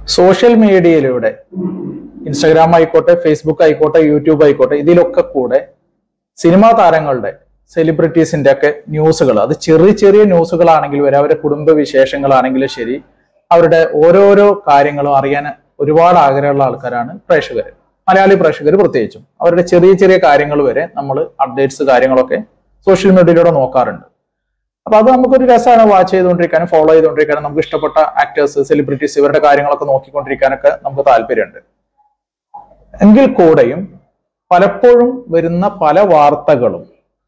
social മീഡിയയിലൂടെ Instagram ആയിക്കോട്ടെ Facebook ആയിക്കോട്ടെ യൂട്യൂബ് ആയിക്കോട്ടെ ഇതിലൊക്കെ കൂടെ സിനിമാ താരങ്ങളുടെ സെലിബ്രിറ്റീസിന്റെ ഒക്കെ ന്യൂസുകൾ അത് ചെറിയ ചെറിയ ന്യൂസുകളാണെങ്കിൽ വരെ അവരുടെ കുടുംബ വിശേഷങ്ങളാണെങ്കിലും ശരി അവരുടെ ഓരോരോ കാര്യങ്ങളും അറിയാൻ ഒരുപാട് ആഗ്രഹമുള്ള ആൾക്കാരാണ് പ്രേക്ഷകർ മലയാളി പ്രേക്ഷകർ പ്രത്യേകിച്ചും അവരുടെ ചെറിയ ചെറിയ കാര്യങ്ങൾ വരെ നമ്മൾ അപ്ഡേറ്റ്സ് കാര്യങ്ങളൊക്കെ സോഷ്യൽ മീഡിയയിലൂടെ നോക്കാറുണ്ട് അപ്പൊ അത് നമുക്കൊരു രസമാണ് വാച്ച് ചെയ്തുകൊണ്ടിരിക്കാനും ഫോളോ ചെയ്തുകൊണ്ടിരിക്കാനും നമുക്ക് ഇഷ്ടപ്പെട്ട ആക്ടേഴ്സ് സെലിബ്രിറ്റീസ് ഇവരുടെ കാര്യങ്ങളൊക്കെ നോക്കിക്കൊണ്ടിരിക്കാനൊക്കെ നമുക്ക് താല്പര്യമുണ്ട് എങ്കിൽ കൂടെയും പലപ്പോഴും വരുന്ന പല വാർത്തകളും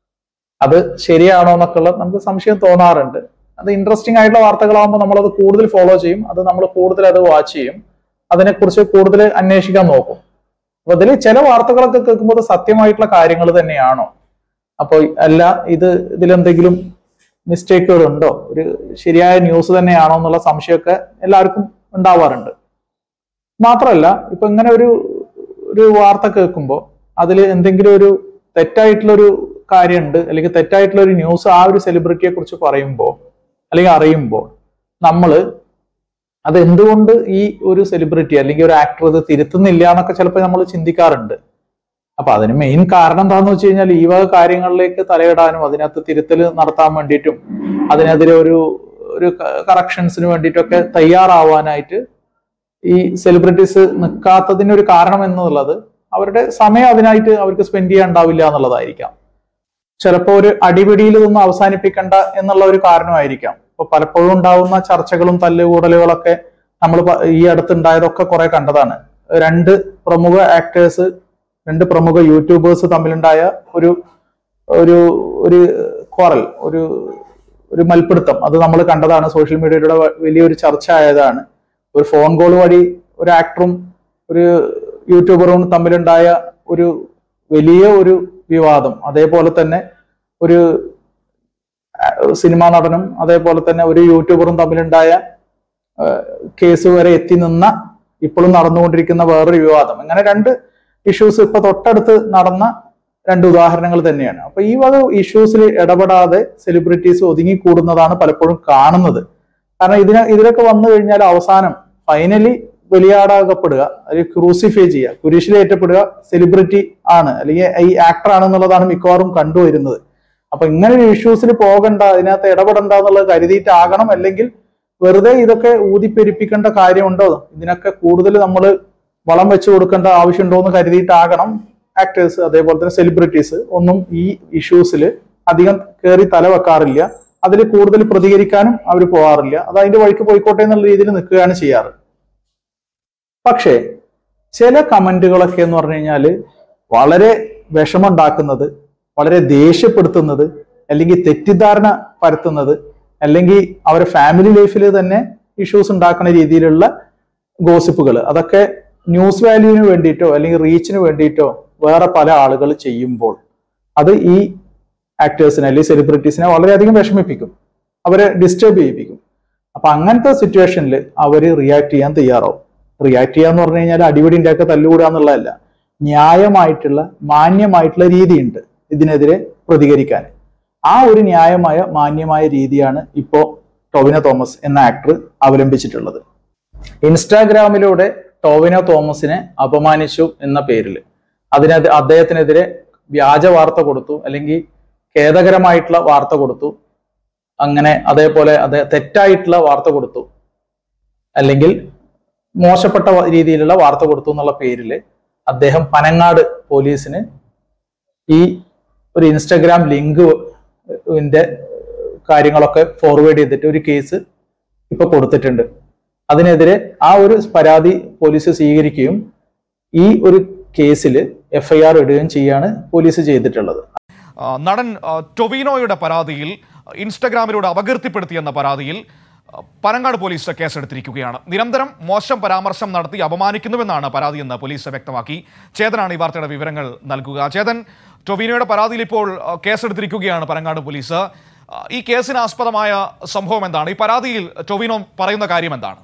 അത് ശരിയാണോ എന്നൊക്കെയുള്ള നമുക്ക് സംശയം തോന്നാറുണ്ട് അത് ഇൻട്രസ്റ്റിംഗ് ആയിട്ടുള്ള വാർത്തകളാകുമ്പോൾ നമ്മളത് കൂടുതൽ ഫോളോ ചെയ്യും അത് നമ്മൾ കൂടുതൽ അത് വാച്ച് ചെയ്യും അതിനെക്കുറിച്ച് കൂടുതൽ അന്വേഷിക്കാൻ നോക്കും അപ്പൊ ഇതിൽ ചില വാർത്തകളൊക്കെ കേൾക്കുമ്പോൾ അത് സത്യമായിട്ടുള്ള കാര്യങ്ങൾ തന്നെയാണോ അപ്പോൾ അല്ല ഇത് ഇതിലെന്തെങ്കിലും മിസ്റ്റേക്കുകൾ ഉണ്ടോ ഒരു ശരിയായ ന്യൂസ് തന്നെയാണോ എന്നുള്ള സംശയമൊക്കെ എല്ലാവർക്കും ഉണ്ടാവാറുണ്ട് മാത്രമല്ല ഇപ്പൊ ഇങ്ങനെ ഒരു ഒരു വാർത്ത കേൾക്കുമ്പോൾ അതിൽ എന്തെങ്കിലും ഒരു തെറ്റായിട്ടുള്ള ഒരു കാര്യമുണ്ട് അല്ലെങ്കിൽ തെറ്റായിട്ടുള്ള ഒരു ന്യൂസ് ആ ഒരു സെലിബ്രിറ്റിയെ കുറിച്ച് പറയുമ്പോൾ അല്ലെങ്കിൽ അറിയുമ്പോൾ നമ്മൾ അത് എന്തുകൊണ്ട് ഈ ഒരു സെലിബ്രിറ്റി അല്ലെങ്കിൽ ഒരു ആക്ടർ ഇത് തിരുത്തുന്നില്ല എന്നൊക്കെ ചിലപ്പോൾ നമ്മൾ ചിന്തിക്കാറുണ്ട് അപ്പൊ അതിന് മെയിൻ കാരണം എന്താണെന്ന് വെച്ച് കഴിഞ്ഞാൽ ഈ വക കാര്യങ്ങളിലേക്ക് തലയിടാനും അതിനകത്ത് തിരുത്തൽ നടത്താൻ വേണ്ടിയിട്ടും അതിനെതിരെ ഒരു ഒരു കറക്ഷൻസിന് വേണ്ടിയിട്ടൊക്കെ തയ്യാറാവാനായിട്ട് ഈ സെലിബ്രിറ്റീസ് നിൽക്കാത്തതിന് ഒരു കാരണം എന്നുള്ളത് അവരുടെ സമയം അതിനായിട്ട് അവർക്ക് സ്പെൻഡ് ചെയ്യാൻ ഉണ്ടാവില്ല എന്നുള്ളതായിരിക്കാം ചിലപ്പോൾ ഒരു അടിപിടിയിൽ ഇതൊന്നും അവസാനിപ്പിക്കണ്ട എന്നുള്ള ഒരു കാരണമായിരിക്കാം ഇപ്പൊ പലപ്പോഴും ഉണ്ടാവുന്ന ചർച്ചകളും തല്ലുകൂടലുകളൊക്കെ നമ്മൾ ഈ അടുത്തുണ്ടായതൊക്കെ കുറെ കണ്ടതാണ് രണ്ട് പ്രമുഖ ആക്ടേഴ്സ് രണ്ട് പ്രമുഖ യൂട്യൂബേഴ്സ് തമ്മിലുണ്ടായ ഒരു ഒരു ഒരു ക്വാറൽ ഒരു ഒരു മൽപ്പിടുത്തം അത് നമ്മൾ കണ്ടതാണ് സോഷ്യൽ മീഡിയയിലൂടെ വ- വലിയൊരു ചർച്ച ആയതാണ് ഒരു ഫോൺ കോൾ വഴി ഒരു ആക്ടറും ഒരു യൂട്യൂബറും തമ്മിലുണ്ടായ ഒരു വലിയ ഒരു വിവാദം അതേപോലെ തന്നെ ഒരു സിനിമാ നടനും അതേപോലെ തന്നെ ഒരു യൂട്യൂബറും തമ്മിലുണ്ടായ കേസ് വരെ എത്തി നിന്ന ഇപ്പോഴും നടന്നുകൊണ്ടിരിക്കുന്ന വേറൊരു വിവാദം അങ്ങനെ രണ്ട് ഇഷ്യൂസ് ഇപ്പൊ തൊട്ടടുത്ത് നടന്ന രണ്ട് ഉദാഹരണങ്ങൾ തന്നെയാണ് അപ്പൊ ഈ വക ഇഷ്യൂസിൽ ഇടപെടാതെ സെലിബ്രിറ്റീസ് ഒതുങ്ങിക്കൂടുന്നതാണ് പലപ്പോഴും കാണുന്നത് കാരണം ഇതിന് ഇതിലൊക്കെ വന്നു കഴിഞ്ഞാൽ അവസാനം ഫൈനലി ബലിയാടാകപ്പെടുക അല്ലെങ്കിൽ ക്രൂസിഫൈ ചെയ്യുക കുരിശിലേറ്റപ്പെടുക സെലിബ്രിറ്റി ആണ് അല്ലെങ്കിൽ ഈ ആക്ടർ ആണെന്നുള്ളതാണ് മിക്കവാറും കണ്ടുവരുന്നത് അപ്പൊ ഇങ്ങനെ ഒരു ഇഷ്യൂസിൽ പോകണ്ട അതിനകത്ത് ഇടപെടണ്ട എന്നുള്ളത് കരുതിയിട്ടാകണം അല്ലെങ്കിൽ വെറുതെ ഇതൊക്കെ ഊതിപ്പെരിപ്പിക്കേണ്ട കാര്യമുണ്ടോ ഇതിനൊക്കെ കൂടുതൽ നമ്മൾ വളം വെച്ചു കൊടുക്കേണ്ട ആവശ്യമുണ്ടോ എന്ന് കരുതിയിട്ടാകണം ആക്ടേഴ്സ് അതേപോലെ തന്നെ സെലിബ്രിറ്റീസ് ഒന്നും ഈ ഇഷ്യൂസിൽ അധികം കയറി തല വെക്കാറില്ല അതിൽ കൂടുതൽ പ്രതികരിക്കാനും അവർ പോകാറില്ല അത് അതിന്റെ വഴിക്ക് പോയിക്കോട്ടെ എന്നുള്ള രീതിയിൽ നിൽക്കുകയാണ് ചെയ്യാറ് പക്ഷേ ചില കമന്റുകളൊക്കെ എന്ന് പറഞ്ഞു കഴിഞ്ഞാൽ വളരെ വിഷമുണ്ടാക്കുന്നത് വളരെ ദേഷ്യപ്പെടുത്തുന്നത് അല്ലെങ്കിൽ തെറ്റിദ്ധാരണ പരത്തുന്നത് അല്ലെങ്കിൽ അവരുടെ ഫാമിലി ലൈഫിൽ തന്നെ ഇഷ്യൂസ് ഉണ്ടാക്കുന്ന രീതിയിലുള്ള ഗോസിപ്പുകൾ അതൊക്കെ ന്യൂസ് വാല്യൂവിന് വേണ്ടിയിട്ടോ അല്ലെങ്കിൽ റീച്ചിന് വേണ്ടിയിട്ടോ വേറെ പല ആളുകൾ ചെയ്യുമ്പോൾ അത് ഈ ആക്ടേഴ്സിനെ അല്ലെങ്കിൽ സെലിബ്രിറ്റീസിനെ വളരെയധികം വിഷമിപ്പിക്കും അവരെ ഡിസ്റ്റർബ് ചെയ്യിപ്പിക്കും അപ്പൊ അങ്ങനത്തെ സിറ്റുവേഷനിൽ അവർ റിയാക്ട് ചെയ്യാൻ തയ്യാറാവും റിയാക്ട് ചെയ്യാന്ന് പറഞ്ഞു കഴിഞ്ഞാൽ അടിപിടിൻ്റെ ഒക്കെ തല്ലുകൂടുക എന്നുള്ളതല്ല ന്യായമായിട്ടുള്ള മാന്യമായിട്ടുള്ള രീതിയുണ്ട് ഇതിനെതിരെ പ്രതികരിക്കാൻ ആ ഒരു ന്യായമായ മാന്യമായ രീതിയാണ് ഇപ്പോ ടൊവിനോ തോമസ് എന്ന ആക്ടർ അവലംബിച്ചിട്ടുള്ളത് ഇൻസ്റ്റാഗ്രാമിലൂടെ ടോവിനോ തോമസിനെ അപമാനിച്ചു എന്ന പേരിൽ അതിനത് അദ്ദേഹത്തിനെതിരെ വ്യാജ വാർത്ത കൊടുത്തു അല്ലെങ്കിൽ ഖേദകരമായിട്ടുള്ള വാർത്ത കൊടുത്തു അങ്ങനെ അതേപോലെ അത് തെറ്റായിട്ടുള്ള വാർത്ത കൊടുത്തു അല്ലെങ്കിൽ മോശപ്പെട്ട വ- രീതിയിലുള്ള വാർത്ത കൊടുത്തു എന്നുള്ള പേരിൽ അദ്ദേഹം പനങ്ങാട് പോലീസിന് ഈ ഒരു ഇൻസ്റ്റഗ്രാം ലിങ്ക് ന്റെ കാര്യങ്ങളൊക്കെ ഫോർവേഡ് ചെയ്തിട്ട് ഒരു കേസ് ഇപ്പൊ കൊടുത്തിട്ടുണ്ട് അതിനെതിരെ ആ ഒരു പരാതി പോലീസ് സ്വീകരിക്കുകയും ഈ ഒരു കേസിൽ എഫ്ഐആർ ഇടുകയും ചെയ്യാണ് പോലീസ് ചെയ്തിട്ടുള്ളത് ആ, നടൻ ആ, ടൊവിനോയുടെ പരാതിയിൽ ഇൻസ്റ്റഗ്രാമിലൂടെ അപകീർത്തിപ്പെടുത്തിയെന്ന പരാതിയിൽ ആ, പനങ്ങാട് പോലീസ് കേസെടുത്തിരിക്കുകയാണ് നിരന്തരം മോശം പരാമർശം നടത്തി അപമാനിക്കുന്നുവെന്നാണ് പരാതിയെന്ന് പോലീസ് വ്യക്തമാക്കി ചേതനാണ് ഈ വാർത്തയുടെ വിവരങ്ങൾ നൽകുക ചേതൻ ടൊവിനോയുടെ പരാതിയിൽ ഇപ്പോൾ ആ, കേസെടുത്തിരിക്കുകയാണ് പനങ്ങാട് പോലീസ് ആ, ഈ കേസിന് ആസ്പദമായ സംഭവം എന്താണ് ഈ പരാതിയിൽ ടൊവിനോ പറയുന്ന കാര്യം എന്താണ്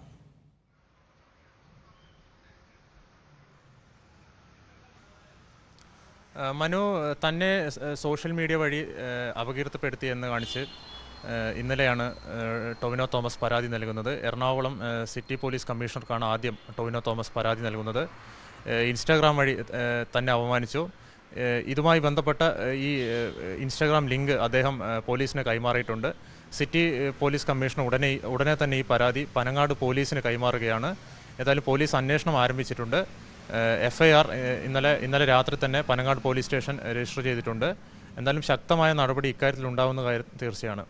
ആ, മനു തന്നെ സ്- സോഷ്യൽ മീഡിയ വഴി ആ, അപകീർത്തിപ്പെടുത്തി എന്ന് കാണിച്ച് ഏഹ് ഇന്നലെയാണ് ഏഹ് ടൊവിനോ തോമസ് പരാതി നൽകുന്നത് എറണാകുളം ഏഹ് സിറ്റി പോലീസ് കമ്മീഷണർക്കാണ് ആദ്യം ടൊവിനോ തോമസ് പരാതി നൽകുന്നത് ഏഹ് ഇൻസ്റ്റാഗ്രാം വഴി ഏഹ് തന്നെ അപമാനിച്ചു ഏഹ് ഇതുമായി ബന്ധപ്പെട്ട ഏഹ് ഈ ഏഹ് ഇൻസ്റ്റാഗ്രാം ലിങ്ക് അദ്ദേഹം ഏഹ് പോലീസിന് കൈമാറിയിട്ടുണ്ട് സിറ്റി ഏഹ് പോലീസ് കമ്മീഷണർ ഉടനെ ഉടനെ തന്നെ ഈ പരാതി പനങ്ങാട് പോലീസിന് കൈമാറുകയാണ് ഏതായാലും പോലീസ് അന്വേഷണം ആരംഭിച്ചിട്ടുണ്ട് എഫ് ഐ ആർ ഇന്നലെ ഇന്നലെ രാത്രി തന്നെ പനങ്ങാട് പോലീസ് സ്റ്റേഷൻ രജിസ്റ്റർ ചെയ്തിട്ടുണ്ട് എന്തായാലും ശക്തമായ നടപടി ഇക്കാര്യത്തിൽ ഉണ്ടാവുന്ന കാര്യം തീർച്ചയാണ്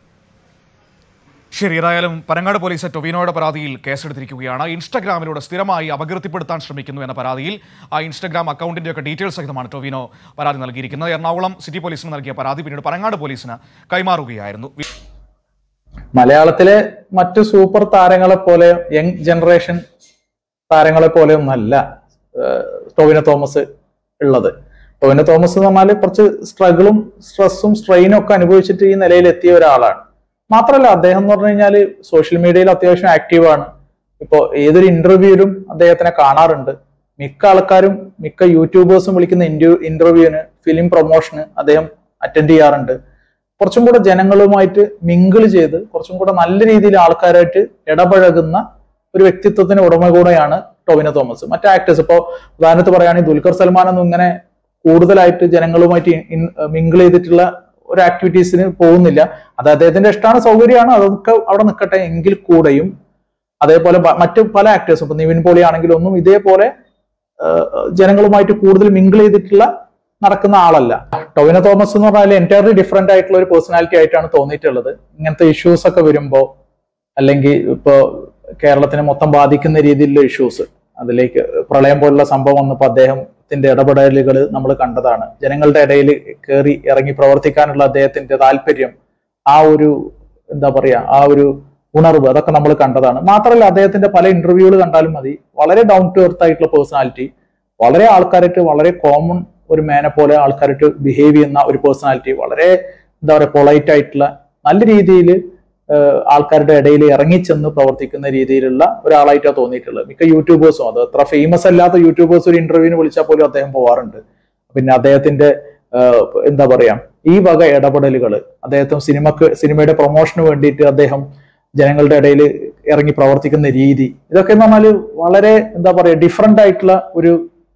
ശരി ഏതായാലും പനങ്ങാട് പോലീസ് ടൊവിനോയുടെ പരാതിയിൽ കേസെടുത്തിരിക്കുകയാണ് ഇൻസ്റ്റഗ്രാമിലൂടെ സ്ഥിരമായി അപകീർത്തിപ്പെടുത്താൻ ശ്രമിക്കുന്നു എന്ന പരാതിയിൽ ആ ഇൻസ്റ്റഗ്രാം അക്കൗണ്ടിന്റെ ഒക്കെ ഡീറ്റെയിൽസ് സഹിതമാണ് ടൊവിനോ പരാതി നൽകിയിരിക്കുന്നത് എറണാകുളം സിറ്റി പോലീസിന് നൽകിയ പരാതി പിന്നീട് പനങ്ങാട് പോലീസിന് കൈമാറുകയായിരുന്നു മലയാളത്തിലെ മറ്റു സൂപ്പർ താരങ്ങളെ പോലെ യങ് ജനറേഷൻ താരങ്ങളെ പോലെ ഒന്നല്ല ഏഹ് ടൊവിനോ തോമസ് ഉള്ളത് ടൊവിനോ തോമസ് എന്ന് പറഞ്ഞാൽ കുറച്ച് സ്ട്രഗിളും സ്ട്രെസ്സും സ്ട്രെയിനും ഒക്കെ അനുഭവിച്ചിട്ട് ഈ നിലയിൽ എത്തിയ ഒരാളാണ് മാത്രമല്ല അദ്ദേഹം എന്ന് പറഞ്ഞു കഴിഞ്ഞാൽ സോഷ്യൽ മീഡിയയിൽ അത്യാവശ്യം ആക്റ്റീവാണ് ഇപ്പോൾ ഏതൊരു ഇന്റർവ്യൂവിലും അദ്ദേഹത്തിനെ കാണാറുണ്ട് മിക്ക ആൾക്കാരും മിക്ക യൂട്യൂബേഴ്സും വിളിക്കുന്ന ഇന്റർവ്യൂ ഇന്റർവ്യൂവിന് ഫിലിം പ്രൊമോഷന് അദ്ദേഹം അറ്റൻഡ് ചെയ്യാറുണ്ട് കുറച്ചും കൂടെ ജനങ്ങളുമായിട്ട് മിങ്കിൾ ചെയ്ത് കുറച്ചും കൂടെ നല്ല രീതിയിൽ ആൾക്കാരായിട്ട് ഇടപഴകുന്ന ഒരു വ്യക്തിത്വത്തിന് ഉടമ കൂടെയാണ് ടൊവിനോ തോമസ് മറ്റു ആക്ടേഴ്സ് ഇപ്പോൾ ഉദാഹരണത്ത് പറയുകയാണെങ്കിൽ ദുൽഖർ സൽമാൻ ഒന്നും ഇങ്ങനെ കൂടുതലായിട്ട് ജനങ്ങളുമായിട്ട് മിങ്കിൾ ചെയ്തിട്ടുള്ള ഒരു ആക്ടിവിറ്റീസിന് പോകുന്നില്ല അത് അദ്ദേഹത്തിന്റെ ഇഷ്ടമാണ് സൗകര്യമാണ് അതൊക്കെ അവിടെ നിൽക്കട്ടെ എങ്കിൽ കൂടെയും അതേപോലെ ബ- മറ്റു പല ആക്ടേഴ്സും ഇപ്പൊ നിവിൻ പോളി ആണെങ്കിലും ഒന്നും ഇതേപോലെ ഏഹ്, ജനങ്ങളുമായിട്ട് കൂടുതൽ മിങ്കിൾ ചെയ്തിട്ടുള്ള നടക്കുന്ന ആളല്ല ടൊവിനോ തോമസ് എന്ന് പറഞ്ഞാൽ എൻറ്റയർലി ഡിഫറെന്റ് ആയിട്ടുള്ള ഒരു പേഴ്സണാലിറ്റി ആയിട്ടാണ് തോന്നിയിട്ടുള്ളത് ഇങ്ങനത്തെ ഇഷ്യൂസ് ഒക്കെ വരുമ്പോൾ അല്ലെങ്കിൽ ഇപ്പോ കേരളത്തിനെ മൊത്തം ബാധിക്കുന്ന രീതിയിലുള്ള ഇഷ്യൂസ് അതിലേക്ക് പ്രളയം പോലുള്ള സംഭവം വന്നപ്പോൾ അദ്ദേഹത്തിന്റെ ഇടപെടലുകൾ നമ്മൾ കണ്ടതാണ് ജനങ്ങളുടെ ഇടയിൽ കയറി ഇറങ്ങി പ്രവർത്തിക്കാനുള്ള അദ്ദേഹത്തിന്റെ താല്പര്യം ആ ഒരു എന്താ പറയാ ആ ഒരു ഉണർവ് അതൊക്കെ നമ്മൾ കണ്ടതാണ് മാത്രമല്ല അദ്ദേഹത്തിന്റെ പല ഇന്റർവ്യൂകൾ കണ്ടാലും മതി വളരെ ഡൗൺ ടു എർത്ത് ആയിട്ടുള്ള പേഴ്സണാലിറ്റി വളരെ ആൾക്കാരായിട്ട് വളരെ കോമൺ ഒരു മേനെ പോലെ ആൾക്കാരായിട്ട് ബിഹേവ് ചെയ്യുന്ന ഒരു പേഴ്സണാലിറ്റി വളരെ എന്താ പറയുക പൊളൈറ്റ് ആയിട്ടുള്ള നല്ല രീതിയിൽ ആൾക്കാരുടെ ഇടയിൽ ഇറങ്ങിച്ചെന്ന് പ്രവർത്തിക്കുന്ന രീതിയിലുള്ള ഒരാളായിട്ടാണ് തോന്നിയിട്ടുള്ളത് മിക്ക യൂട്യൂബേഴ്സും അത് അത്ര ഫേമസ് അല്ലാത്ത യൂട്യൂബേഴ്സ് ഒരു ഇന്റർവ്യൂവിന് വിളിച്ചാൽ പോലും അദ്ദേഹം പോവാറുണ്ട് പിന്നെ അദ്ദേഹത്തിന്റെ ഏഹ്, എന്താ പറയാ ഈ വക ഇടപെടലുകൾ അദ്ദേഹത്തിന് സിനിമക്ക് സിനിമയുടെ പ്രൊമോഷന് വേണ്ടിയിട്ട് അദ്ദേഹം ജനങ്ങളുടെ ഇടയിൽ ഇറങ്ങി പ്രവർത്തിക്കുന്ന രീതി ഇതൊക്കെ എന്ന് പറഞ്ഞാൽ വളരെ എന്താ പറയാ ഡിഫറെന്റ് ആയിട്ടുള്ള ഒരു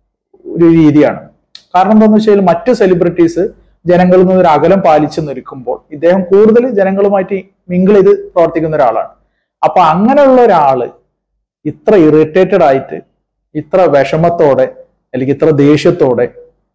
ഒരു രീതിയാണ് കാരണം എന്താണെന്ന് വെച്ചാൽ മറ്റ് സെലിബ്രിറ്റീസ് ജനങ്ങളിൽ നിന്ന് ഒരു അകലം പാലിച്ചു നിൽക്കുമ്പോൾ ഇദ്ദേഹം കൂടുതൽ ജനങ്ങളുമായിട്ട് മിങ്കിൾ ചെയ്ത് പ്രവർത്തിക്കുന്ന ഒരാളാണ് അപ്പൊ അങ്ങനെയുള്ള ഒരാള് ഇത്ര ഇറിറ്റേറ്റഡ് ആയിട്ട് ഇത്ര വിഷമത്തോടെ അല്ലെങ്കിൽ ഇത്ര ദേഷ്യത്തോടെ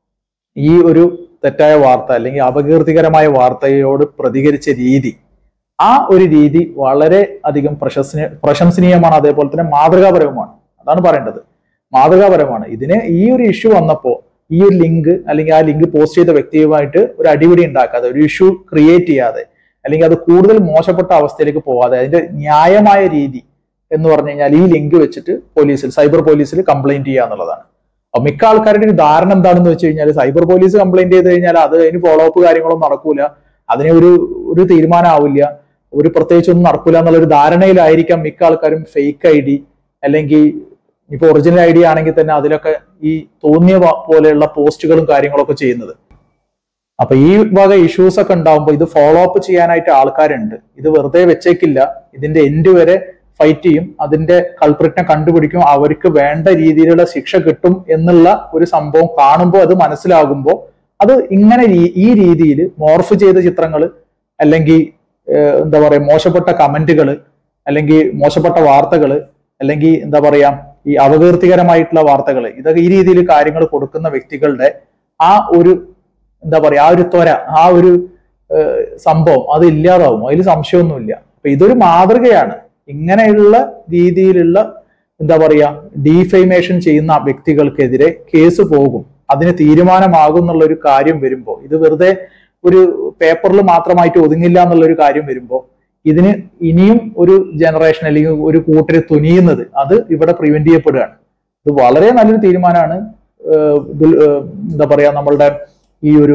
ഈ ഒരു തെറ്റായ വാർത്ത അല്ലെങ്കിൽ അപകീർത്തികരമായ വാർത്തയോട് പ്രതികരിച്ച രീതി ആ ഒരു രീതി വളരെ അധികം പ്രശംസനീയ പ്രശംസനീയമാണ് അതേപോലെ തന്നെ മാതൃകാപരവുമാണ് അതാണ് പറയേണ്ടത് മാതൃകാപരമാണ് ഇതിന് ഈ ഒരു ഇഷ്യൂ വന്നപ്പോൾ ഈ ഒരു ലിങ്ക് അല്ലെങ്കിൽ ആ ലിങ്ക് പോസ്റ്റ് ചെയ്ത വ്യക്തിയുമായിട്ട് ഒരു അടിപിടി ഉണ്ടാക്കാതെ ഒരു ഇഷ്യൂ ക്രിയേറ്റ് ചെയ്യാതെ അല്ലെങ്കിൽ അത് കൂടുതൽ മോശപ്പെട്ട അവസ്ഥയിലേക്ക് പോവാതെ അതിന്റെ ന്യായമായ രീതി എന്ന് പറഞ്ഞു കഴിഞ്ഞാൽ ഈ ലിങ്ക് വെച്ചിട്ട് പോലീസിൽ സൈബർ പോലീസിൽ കംപ്ലൈന്റ് ചെയ്യുക എന്നുള്ളതാണ് അപ്പൊ മിക്ക ആൾക്കാരുടെ ഒരു ധാരണ എന്താണെന്ന് വെച്ച് കഴിഞ്ഞാൽ സൈബർ പോലീസ് കംപ്ലൈന്റ് ചെയ്ത് കഴിഞ്ഞാൽ അത് അതിന് ഫോളോ അപ്പ് കാര്യങ്ങളൊന്നും നടക്കൂല അതിന് ഒരു ഒരു തീരുമാനം ആവില്ല ഒരു പ്രത്യേകിച്ച് ഒന്നും നടക്കൂല എന്നുള്ള ഒരു ധാരണയിലായിരിക്കാം മിക്ക ആൾക്കാരും ഫേക്ക് ഐ ഡി അല്ലെങ്കിൽ ഇപ്പൊ ഒറിജിനൽ ഐ ഡി ആണെങ്കിൽ തന്നെ അതിലൊക്കെ ഈ തോന്നിയ വ- പോലെയുള്ള പോസ്റ്റുകളും കാര്യങ്ങളൊക്കെ ചെയ്യുന്നത് അപ്പൊ ഈ വക ഇഷ്യൂസ് ഒക്കെ ഉണ്ടാവുമ്പോൾ ഇത് ഫോളോ അപ്പ് ചെയ്യാനായിട്ട് ആൾക്കാരുണ്ട് ഇത് വെറുതെ വെച്ചേക്കില്ല ഇതിന്റെ എൻഡ് വരെ ഫൈറ്റ് ചെയ്യും അതിന്റെ കൾപ്രിറ്റിനെ കണ്ടുപിടിക്കും അവർക്ക് വേണ്ട രീതിയിലുള്ള ശിക്ഷ കിട്ടും എന്നുള്ള ഒരു സംഭവം കാണുമ്പോൾ അത് മനസ്സിലാകുമ്പോൾ അത് ഇങ്ങനെ രീ- ഈ രീതിയിൽ മോർഫ് ചെയ്ത ചിത്രങ്ങൾ അല്ലെങ്കിൽ ഏഹ്, എന്താ പറയാ മോശപ്പെട്ട കമന്റുകൾ അല്ലെങ്കിൽ മോശപ്പെട്ട വാർത്തകൾ അല്ലെങ്കിൽ എന്താ പറയാ ഈ അപകീർത്തികരമായിട്ടുള്ള വാർത്തകൾ ഇതൊക്കെ ഈ രീതിയിൽ കാര്യങ്ങൾ കൊടുക്കുന്ന വ്യക്തികളുടെ ആ ഒരു എന്താ പറയാ ആ ഒരു ത്വര ആ ഒരു ഏഹ്, സംഭവം അത് ഇല്ലാതാവും അതിൽ സംശയമൊന്നുമില്ല അപ്പൊ ഇതൊരു മാതൃകയാണ് ഇങ്ങനെയുള്ള രീതിയിലുള്ള എന്താ പറയാ ഡീഫൈമേഷൻ ചെയ്യുന്ന വ്യക്തികൾക്കെതിരെ കേസ് പോകും അതിന് തീരുമാനമാകും എന്നുള്ള ഒരു കാര്യം വരുമ്പോൾ ഇത് വെറുതെ ഒരു പേപ്പറിൽ മാത്രമായിട്ട് ഒതുങ്ങില്ല എന്നുള്ള ഒരു കാര്യം വരുമ്പോൾ ഇതിന് ഇനിയും ഒരു ജനറേഷൻ അല്ലെങ്കിൽ ഒരു കൂട്ടര് തുനിയുന്നത് അത് ഇവിടെ പ്രിവെന്റ് ചെയ്യപ്പെടുകയാണ് ഇത് വളരെ നല്ലൊരു തീരുമാനമാണ് ഏഹ് ദുൽ- ഏഹ് എന്താ പറയാ നമ്മളുടെ ഈ ഒരു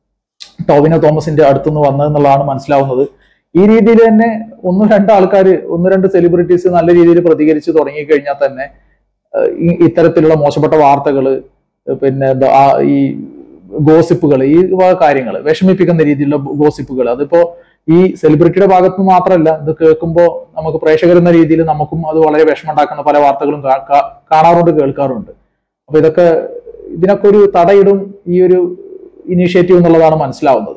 ടോവിനോ തോമസിന്റെ അടുത്തുനിന്ന് വന്നതെന്നുള്ളതാണ് മനസ്സിലാവുന്നത് ഈ രീതിയിൽ തന്നെ ഒന്ന് രണ്ട് ആൾക്കാർ ഒന്ന് രണ്ട് സെലിബ്രിറ്റീസ് നല്ല രീതിയിൽ പ്രതികരിച്ച് തുടങ്ങി കഴിഞ്ഞാൽ തന്നെ ഏഹ് ഈ- ഇത്തരത്തിലുള്ള മോശപ്പെട്ട വാർത്തകൾ പിന്നെ എന്താ ആ ഈ ഗോസിപ്പുകൾ ഈ കാര്യങ്ങൾ വിഷമിപ്പിക്കുന്ന രീതിയിലുള്ള ഗോസിപ്പുകൾ അതിപ്പോ ഈ സെലിബ്രിറ്റിയുടെ ഭാഗത്ത് നിന്ന് മാത്രമല്ല ഇത് കേൾക്കുമ്പോൾ നമുക്ക് പ്രേക്ഷകർ എന്ന രീതിയിൽ നമുക്കും അത് വളരെ വിഷമമുണ്ടാക്കുന്ന പല വാർത്തകളും കാ- കാ- കാണാറുണ്ട് കേൾക്കാറുണ്ട് അപ്പൊ ഇതൊക്കെ ഇതിനൊക്കെ ഒരു തടയിടും ഈ ഒരു ഇനീഷ്യേറ്റീവ് എന്നുള്ളതാണ് മനസ്സിലാവുന്നത്